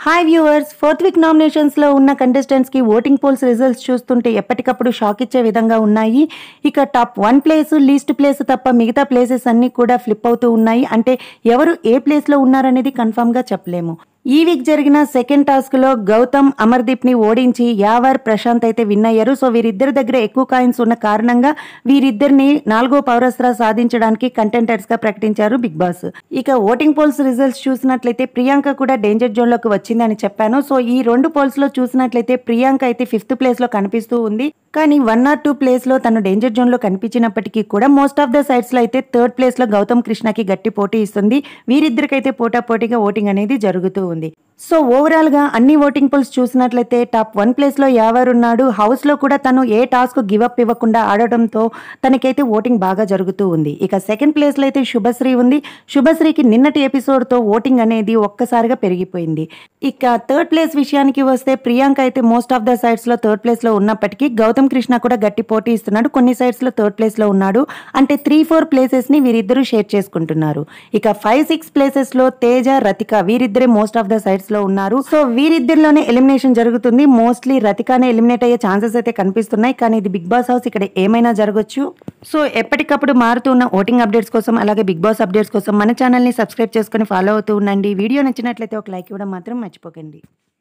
hi viewers fourth week nominations లో ఉన్న contestants కి ఓటింగ్ పోల్స్ రిజల్ట్స్ చూస్తుంటే ఎప్పటికప్పుడు షాక్ ఇచ్చే విధంగా ఉన్నాయి ఇక top one place least place తప్ప మిగతా ప్లేసెస్ అన్ని కూడా ఫ్లిప్ అవుతూ ఉన్నాయి అంటే ఎవరు ఏ ప్లేస్ లో ఉన్నారనేది కన్ఫర్మ్ గా చెప్పలేము ఈ వీక్ జరిగిన సెకండ్ టాస్క్ లో గౌతమ్ అమర్దీప్ ని ఓడించి యావర్ ప్రశాంత్ అయితే విన్ అయ్యారు సో వీరిద్దరి దగ్గర ఎక్కువ కాయిన్స్ ఉన్న కారణంగా వీరిద్దరిని నాలుగో పౌరస్త్ర సాధించడానికి కంటెంటర్స్ గా ప్రకటించారు బిగ్ బాస్ ఇక ఓటింగ్ పోల్స్ రిజల్ట్స్ చూసినట్లయితే ప్రియాంక కూడా డేంజర్ జోన్ లోకి వచ్చిందని చెప్పాను సో ఈ రెండు పోల్స్ లో చూసినట్లయితే ప్రియాంక అయితే ఫిఫ్త్ ప్లేస్ లో కనిపిస్తూ ఉంది కానీ వన్ ఆర్ టూ ప్లేస్ లో తను డేంజర్ జోన్ లో కనిపించినప్పటికీ కూడా మోస్ట్ ఆఫ్ ద సైడ్స్ లో అయితే థర్డ్ ప్లేస్ లో గౌతమ్ కృష్ణకి గట్టి పోటీ ఇస్తుంది వీరిద్దరికైతే పోటాపోటీగా ఓటింగ్ అనేది జరుగుతూ ఉంది సో ఓవరాల్ గా అన్ని ఓటింగ్ పోల్స్ చూసినట్లయితే టాప్ వన్ ప్లేస్ లో యావర్ ఉన్నాడు హౌస్ లో కూడా తను ఏ టాస్క్ గివ్ అప్ ఇవ్వకుండా ఆడటంతో తనకైతే ఓటింగ్ బాగా జరుగుతూ ఉంది ఇక సెకండ్ ప్లేస్ లో అయితే శుభశ్రీ ఉంది శుభశ్రీకి నిన్నటి ఎపిసోడ్ తో ఓటింగ్ అనేది ఒక్కసారిగా పెరిగిపోయింది ఇక థర్డ్ ప్లేస్ విషయానికి వస్తే ప్రియాంక అయితే మోస్ట్ ఆఫ్ ద సైడ్స్ లో థర్డ్ ప్లేస్ లో ఉన్నప్పటికీ గౌతమ్ కృష్ణ కూడా గట్టి పోటీ ఇస్తున్నాడు కొన్ని సైడ్స్ లో థర్డ్ ప్లేస్ లో ఉన్నాడు అంటే త్రీ ఫోర్ ప్లేసెస్ ని వీరిద్దరూ షేర్ చేసుకుంటున్నారు ఇక ఫైవ్ సిక్స్ ప్లేసెస్ లో తేజ రతిక వీరిద్దరే మోస్ట్ ఆఫ్ ద సైడ్స్ లో ఉన్నారు సో వీరిద్దరిలోనే ఎలిమినేషన్ జరుగుతుంది మోస్ట్లీ రతికానే ఎలిమినేట్ అయ్యే ఛాన్సెస్ అయితే కనిపిస్తున్నాయి కానీ ఇది బిగ్ బాస్ హౌస్ ఇక్కడ ఏమైనా జరగచ్చు సో ఎప్పటికప్పుడు మారుతున్న ఓటింగ్ అప్డేట్స్ కోసం అలాగే బిగ్ బాస్ అప్డేట్స్ కోసం మన ఛానల్ని సబ్స్క్రైబ్ చేసుకొని ఫాలో అవుతూ ఉండండి వీడియో నచ్చినట్లయితే ఒక లైక్ ఇవ్వడం మాత్రం మర్చిపోకండి